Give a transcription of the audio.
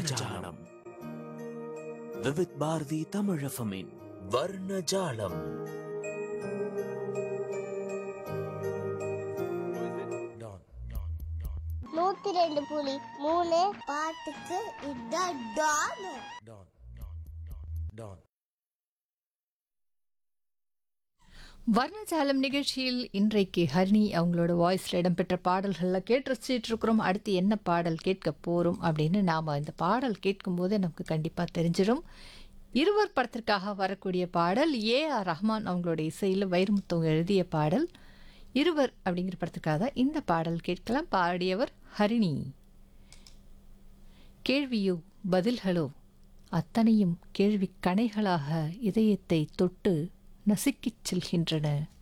வர்ணஜாலம் விவித் பாரதி தமிழஃபமின் வர்ணஜாலம் நூத்தி ரெண்டு புலி மூணு பாட்டுக்கு இதான் டான் வர்ணஜாலம் நிகழ்ச்சியில் இன்றைக்கு ஹரிணி அவங்களோட வாய்ஸில் இடம்பெற்ற பாடல்களில் கேட்டு ரசிச்சிட்டு இருக்கிறோம் அடுத்து என்ன பாடல் கேட்க போகிறோம் அப்படின்னு நாம் இந்த பாடல் கேட்கும்போது நமக்கு கண்டிப்பாக தெரிஞ்சிடும் இருவர் படத்திற்காக வரக்கூடிய பாடல் ஏ ஆர் ரஹ்மான் அவங்களோட இசையில் வைரமுத்தவங்க எழுதிய பாடல் இருவர் அப்படிங்கிற படத்துக்காக தான் இந்த பாடல் கேட்கலாம் பாடியவர் ஹரிணி கேள்வியோ பதில்களோ அத்தனையும் கேள்வி கணைகளாக இதயத்தை தொட்டு நசுக்கிச் செல்கின்றன